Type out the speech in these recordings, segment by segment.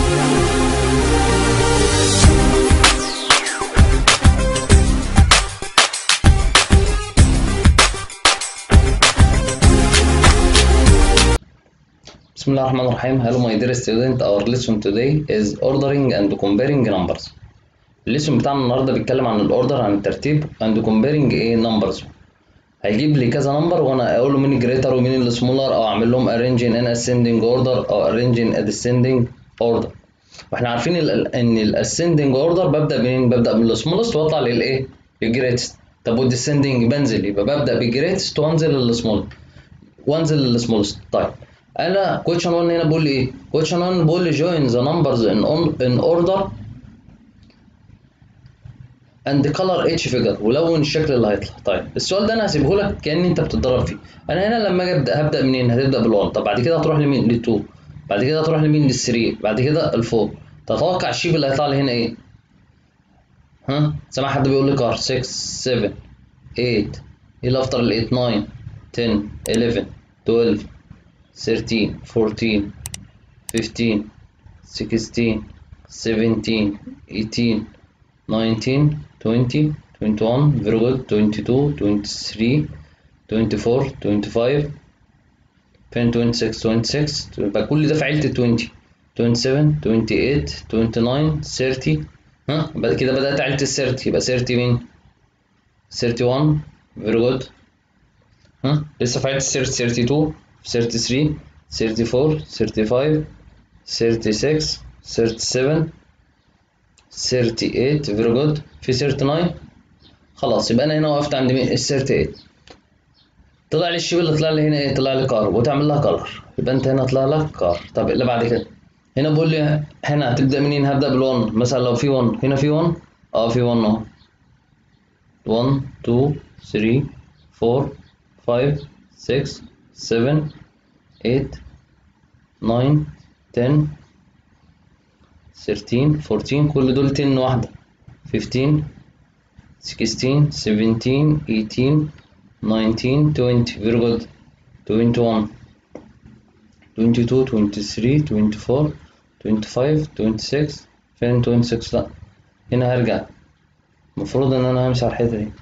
بسم الله الرحمن الرحيم Hello my dear student our lesson today is ordering and comparing numbers الليسون بتاعنا النهارده بيتكلم عن الاوردر عن الترتيب and comparing ايه numbers هيجيب لي كذا نمبر وانا اقول له مين الجريتر ومين السمولر او اعمل لهم arranging in ascending order او arranging in descending order واحنا عارفين ال ان الاسcending order ببدا منين ببدا من السمولست واطلع للايه للجريتست طب والديسندنج بنزل يبقى ببدا بالجريتست وانزل للسمول وانزل للسمولست طيب انا كويشن 1 هنا بقول لي ايه كويشن 1 بقول لي join the numbers in, on, in order and color each figure ولون الشكل اللي هيطلع طيب السؤال ده انا هسيبه لك كان انت بتتدرب فيه انا هنا لما اجي ابدا هبدا منين هتبدا بال1 طب بعد كده هتروح لمين لل2 بعد كده هتروح لمين لل3 بعد كده ال4 تتوقع الشيب اللي هيطلع لي هنا ايه ها سامع حد بيقول لي كار 6 7 8 ايه اللي افتر ال 8 9 10 11 12 13 14 15 16 17 18 19 20 21 very good 22 23 24 25 26 26 يبقى كل ده في عيلة 20 27 28 29 30 ها بعد كده بدأت عيلة ال 30 يبقى 30 مين 31 very good ها لسه في عيلة ال 32 33 34 35 36 37 38 very good في 39 خلاص يبقى انا هنا وقفت عند مين ال 38 طلع لي الشيب اللي طلع لي هنا ايه طلع لي كار وتعمل لها كلر يبقى انت هنا طلع لك كار طب اللي بعد كده هنا بقول لي هنا هتبدا منين هبدا بال1 مثلا لو في 1 هنا في 1 اه في 1 اهو 1 2 3 4 5 6 7 8 9 10 13 14 كل دول 10 واحدة 15 16 17 18 19 20 very good 21 22 23 24 25 26 فين 26 لا هنا هرجع المفروض ان انا همشي على الحتة دي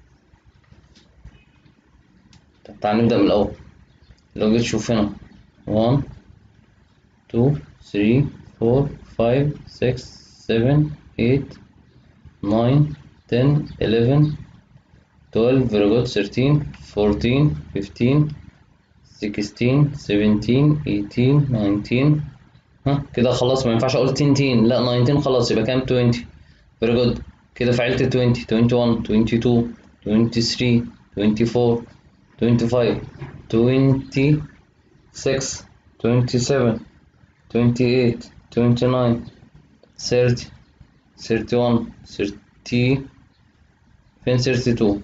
طب تعال نبدأ من الأول لو جيت تشوف هنا 1 2 3 4 5 6 7 8 9 10 11 12 very good 13 14 15 16 17 18 19 ها كده خلاص ما ينفعش اقول 10 10 لا 19 خلاص يبقى كام 20 very good كده فعلت 20 21 22 23 24 25 26 27 28 29 30 31 30 فين 32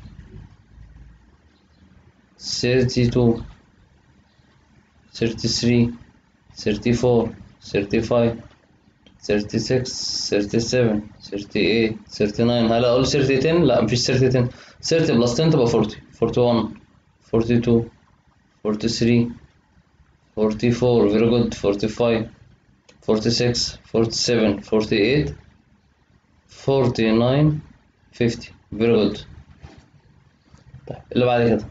32 33 34 35 36 37 38 39 هلا اقول 30 لا مفيش 30 30 بلس 10 تبقى 40 41 42 43 44 very good 45 46 47 48 49 50 very good طيب اللي بعد كده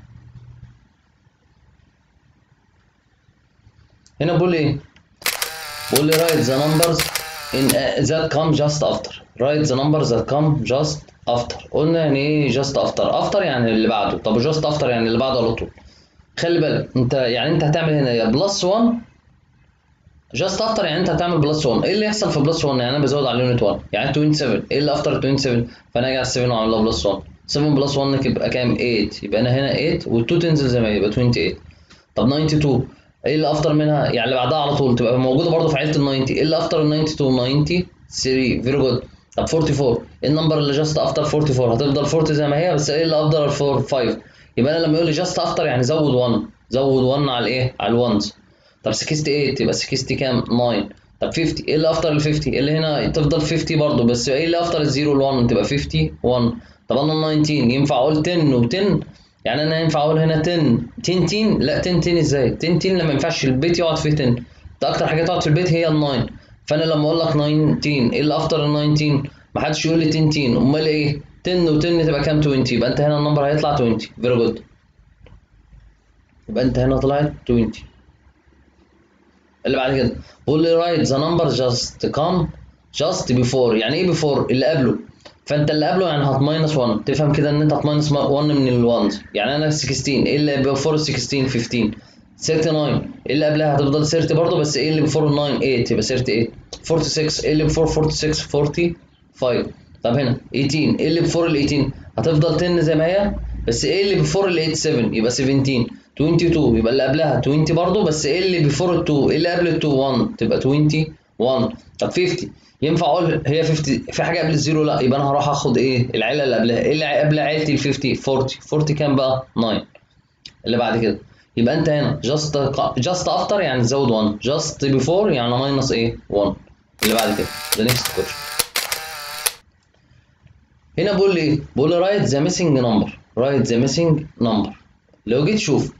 هنا بقول ايه بقول لي write the numbers in uh, that come just after write the numbers that come just after قلنا يعني ايه just after after يعني اللي بعده طب just after يعني اللي بعده على طول خلي بالك انت يعني انت هتعمل هنا يا بلس 1 جاست افتر يعني انت هتعمل بلس 1 ايه اللي يحصل في بلس 1 يعني انا بزود على اليونت 1 يعني 27 ايه اللي افتر 27 فانا اجي على 7 واعمل لها بلس 1 7 بلس 1 يبقى كام 8 يبقى انا هنا 8 وال2 تنزل زي ما هي يبقى 28 طب 92 ايه اللي افتر منها يعني اللي بعدها على طول تبقى موجوده برضه في عيله ال 90 ايه اللي افتر ال 92 93 فيري جود طب 44 ايه النمبر اللي جاست افتر 44 هتفضل 40 زي ما هي بس ايه اللي افضل 4 5 يبقى انا لما يقول لي جاست افتر يعني زود 1 زود 1 على الايه على الونز طب 68 يبقى 60 كام 9 طب 50 ايه اللي افتر ال 50 اللي هنا تفضل 50 برضه بس ايه اللي افتر الزيرو ال 1 تبقى 51 طب انا 19 ينفع اقول 10 و10 يعني انا ينفع اقول هنا 10 10 10 لا 10 10 ازاي 10 10 لما ينفعش البيت يقعد فيه 10 ده اكتر حاجه تقعد في البيت هي ال 9 فانا لما اقول لك 19 ايه اللي افتر ال 19 ما حدش يقول لي 10 10 امال ايه 10 و10 تبقى كام 20 يبقى انت هنا النمبر هيطلع 20 فيري جود يبقى انت هنا طلعت 20 اللي بعد كده بقول لي رايت ذا نمبر جاست كام جاست بيفور يعني ايه بيفور اللي قبله فانت اللي قبله يعني هت ماينس 1 تفهم كده ان انت هت ماينس 1 من ال1 يعني انا 16 ايه اللي بيفور 16 15 39 ايه اللي قبلها هتفضل 30 برضه بس ايه اللي بيفور 9 8 يبقى 38 46 ايه اللي بيفور 46 45 طب هنا 18 ايه اللي بيفور ال 18 هتفضل 10 زي ما هي بس ايه اللي بيفور ال 87 يبقى 17 22 يبقى اللي قبلها 20 برضه بس ايه اللي بيفور ال 2 ايه اللي قبل ال 2 1 تبقى 21 طب 50 ينفع اقول هي 50 في حاجه قبل الزيرو لا يبقى انا هروح اخد ايه العيله اللي قبلها ايه اللي قبل عيلتي ال 50 40 40 كام بقى 9 اللي بعد كده يبقى انت هنا جاست جاست افتر يعني تزود 1 جاست بيفور يعني ماينس ايه 1 اللي بعد كده ذا نيكست كويشن هنا بقول لي ايه بقول لي رايت ذا ميسنج نمبر رايت ذا ميسنج نمبر لو جيت شوف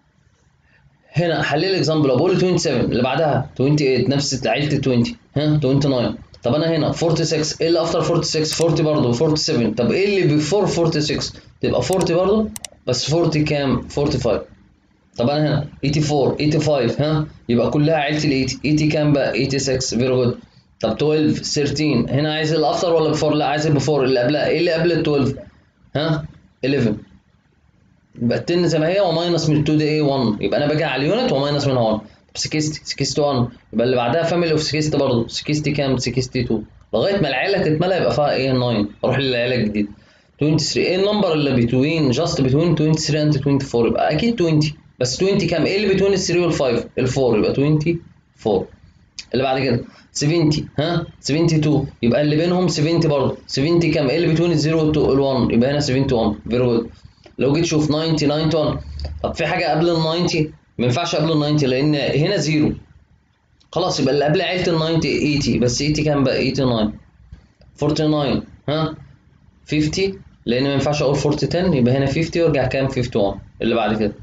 هنا حلل اكزامبل بقول له 27 اللي بعدها 28 نفس عيله 20 ها 29 طب انا هنا 46 ايه اللي افتر 46 40 برضه 47 طب ايه اللي بيفور 46 تبقى 40 برضه بس 40 كام 45 طب انا هنا 84 85 ها يبقى كلها عيله ال 80 80 كام بقى 86 فيري جود طب 12 13 هنا عايز الافتر ولا بيفور لا عايز البيفور اللي قبلها ايه اللي قبل ال 12 ها 11 يبقى ال 10 زي ما هي وماينس من 2 دي ايه 1 يبقى انا باجي على اليونت وماينس منها 1 طب 60 61 يبقى اللي بعدها فاميلي اوف 60 برضه 60 كام 62 لغايه ما العيله تتملى يبقى فيها ايه 9 اروح للعيله الجديده 23 ايه النمبر اللي بتوين جاست بتوين 23 اند 24 يبقى اكيد 20 بس 20 كام ايه اللي بتوين ال 3 وال 5 ال 4 يبقى 24 اللي بعد كده 70 ها 72 يبقى اللي بينهم 70 برضه 70 كام ايه اللي بتوين ال 0 وال 1 يبقى هنا 71 فيري جود لو جيت تشوف 90 91 طب في حاجه قبل ال 90 ما ينفعش قبل ال 90 لان هنا زيرو خلاص يبقى اللي قبل عيله ال 90 80 بس 80 كام بقى 89 49 ها 50 لان ما ينفعش اقول 40 10 يبقى هنا 50 وارجع كام 51 اللي بعد كده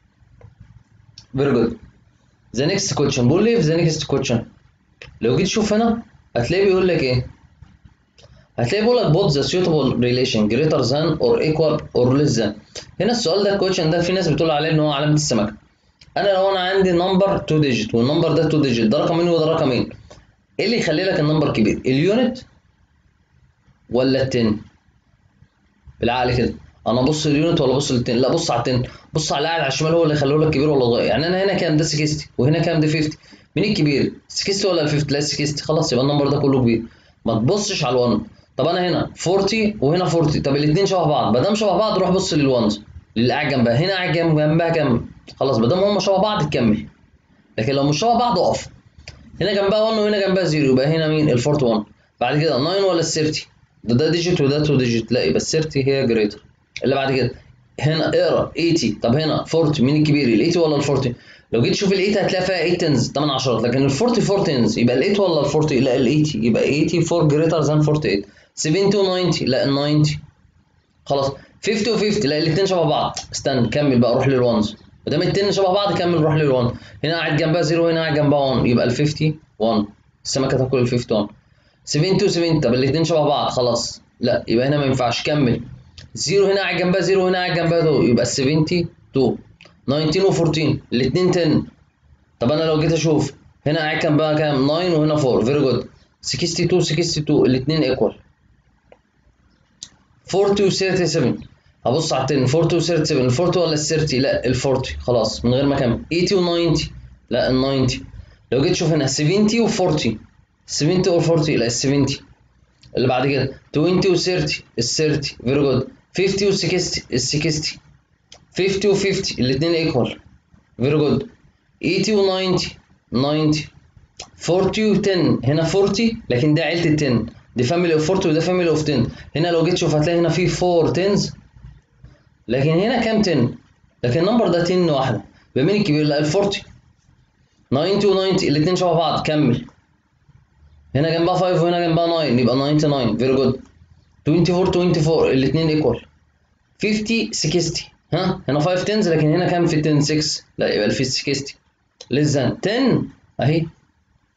فيري جود ذا نيكست كويشن بقول لي في ذا نيكست كويشن لو جيت تشوف هنا هتلاقيه بيقول لك ايه هتلاقيه بيقول لك both the suitable relation greater than or equal or less than هنا السؤال ده الكويشن ده في ناس بتقول عليه ان هو علامه السمكه انا لو انا عندي نمبر 2 ديجيت والنمبر ده 2 ديجيت ده رقمين وده رقمين ايه اللي يخلي لك النمبر كبير اليونت ولا التن بالعقل كده انا ابص اليونت ولا ابص للتن لا بص على التن بص على اللي قاعد على الشمال هو اللي يخليه لك كبير ولا صغير يعني انا هنا كام ده 60 وهنا كام ده 50 مين الكبير 60 ولا ال 50 لا 60 خلاص يبقى النمبر ده كله كبير ما تبصش على ال1 طب انا هنا 40 وهنا 40 طب الاثنين شبه بعض ما دام شبه بعض روح بص لل1 اللي قاعد جنبها هنا قاعد جنبها كام خلاص ما دام هم شبه بعض تكمل لكن لو مش شبه بعض اقف هنا جنبها 1 وهنا جنبها 0 يبقى هنا مين ال 41 بعد كده 9 ولا ال 30 ده ده ديجيت وده 2 ديجيت لا يبقى ال 30 هي جريتر اللي بعد كده هنا اقرا 80 طب هنا 40 مين الكبير ال 80 ولا ال 40 لو جيت تشوف ال 8 هتلاقي فيها 8 تنز 8 عشرات لكن ال 44 تنز يبقى ال 8 ولا ال 40 لا ال 80 يبقى 84 جريتر ذان 48 70 و 90 لا ال 90 خلاص 50 و 50 لا الاثنين شبه بعض استنى كمل بقى روح للونز ما دام الاثنين شبه بعض كمل روح لل1 هنا قاعد جنبها 0 وهنا قاعد جنبها 1 يبقى ال 51 السمكه تاكل ال 51 70 و 70 طب الاثنين شبه بعض خلاص لا يبقى هنا ما ينفعش كمل 0 هنا قاعد جنبها 0 وهنا قاعد جنبها 2 يبقى ال 72 19 و 14 الاثنين 10 طب انا لو جيت اشوف هنا قاعد جنبها كام 9 وهنا 4 فيري جود 62 62 الاثنين ايكوال 40 و 37 هبص على التن 40 و 37 ال 40 ولا ال 30 لا ال 40 خلاص من غير ما اكمل 80 و 90 لا ال 90 لو جيت تشوف هنا 70 و 40 70 و 40 لا ال 70 اللي بعد كده 20 و 30 ال 30 فيري جود 50 و 60 ال 60 50 و 50 الاثنين ايكوال فيري جود 80 و 90 90 40 و 10 هنا 40 لكن ده عيله ال 10 دي فاميلي اوف 40 وده فاميلي اوف 10 هنا لو جيت تشوف هتلاقي هنا في 4 10 لكن هنا كام 10 لكن النمبر ده 10 واحده يبقى مين الكبير لا ال 40 90 و 90 الاثنين شبه بعض كمل هنا جنبها 5 وهنا جنبها 9 يبقى 99 فيري جود 24 24 الاثنين ايكوال 50 60 ها هنا 5 تنز لكن هنا كام في 10 6 لا يبقى في 60 ليس ذان 10 اهي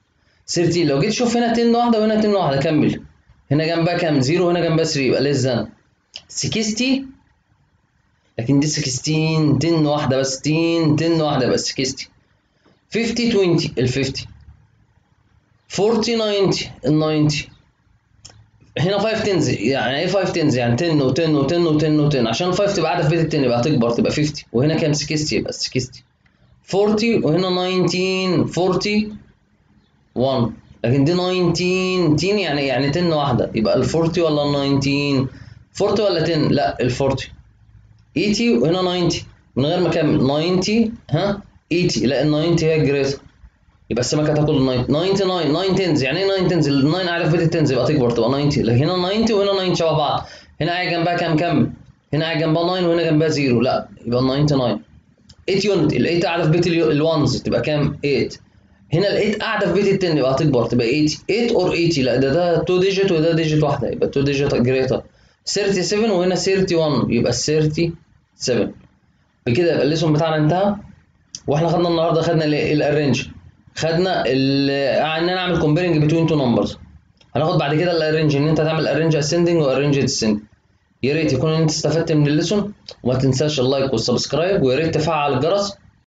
13 لو جيت شوف هنا 10 واحده وهنا 10 واحده كمل هنا جنبها كام 0 وهنا جنبها 3 يبقى less than 60 لكن دي 16 10 واحده بس 10 10 واحده بس 60 50 20 ال 50 40 90 ال 90 هنا 5 تنز يعني ايه 5 تنز يعني 10 و10 و10 و10 و10 عشان ال 5 تبقى قاعده في بيت ال 10 يبقى هتكبر تبقى 50 وهنا كام 60 يبقى 60 40 وهنا 19 41 لكن دي 19 10 يعني يعني 10 واحده يبقى ال 40 ولا ال 19 40 ولا 10 لا ال 40 80 وهنا 90 من غير ما اكمل 90 ها 80 لا ال 90 هي الجريتر يبقى السمكه هتاكل 99 9 تنز يعني ايه 9 تنز ال 9 قاعده في بيت التنز يبقى تكبر تبقى 90 لكن هنا 90 وهنا 9 شبه بعض هنا قاعد جنبها كام كم هنا قاعد جنبها 9 وهنا جنبها 0 لا يبقى 99 8 يونت ال 8 قاعده في بيت الوانز تبقى كام 8 هنا ال 8 قاعده في بيت ال 10 يبقى هتكبر تبقى 80 8 اور 80 لا ده ده 2 ديجيت وده ديجيت واحده يبقى 2 ديجيت جريتر 37 وهنا 31 يبقى 37 بكده يبقى الليسون بتاعنا انتهى واحنا خدنا النهارده خدنا الارينج خدنا ان انا اعمل كومبيرنج بتوين تو نمبرز هناخد بعد كده الارينج ان انت تعمل ارينج اسندنج وارينج ديسندنج يا ريت يكون انت استفدت من الليسون وما تنساش اللايك والسبسكرايب ويا ريت تفعل الجرس